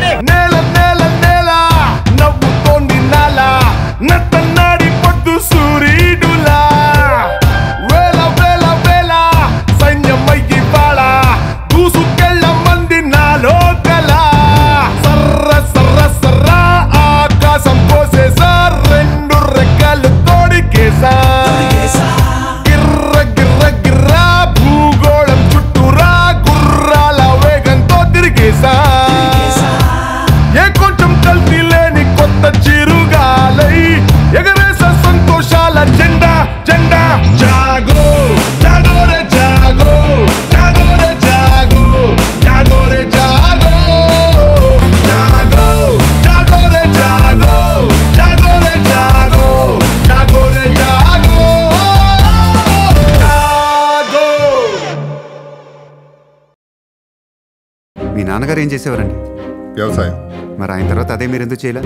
నేల నేల నేల నవ్వుతోంది నాల నత్తన్నాడి పొద్దు సూర్యుడులా వేల వేల వేల సైన్యమయ్యి బాళ దూసుకెళ్ళ మంది నాలో కల సర్ర సర్ర సర్ర ఆకాశం కోసేసా రెండు రెక్కలు తోడికేసా గిర్ర గిర్ర గిర్ర భూగోళం చుట్టూరా గుర్రాల వేగంతో తిరిగేసా ఏ కొంచెం కల్తీ లేని కొత్త చిరుగాలై ఎగరేస సంతోషాల జెండా జెండా జాగో జాగో రే జాగో జాగో రే జాగో జాగో రే జాగో జాగో జాగో రే జాగో జాగో రే జాగో జాగో రే జాగో జాగో మీ నాన్నగారు ఏం చేసేవారండి వ్యవసాయం మరి ఆయన తర్వాత అదే మీరు ఎందుకు చేయలే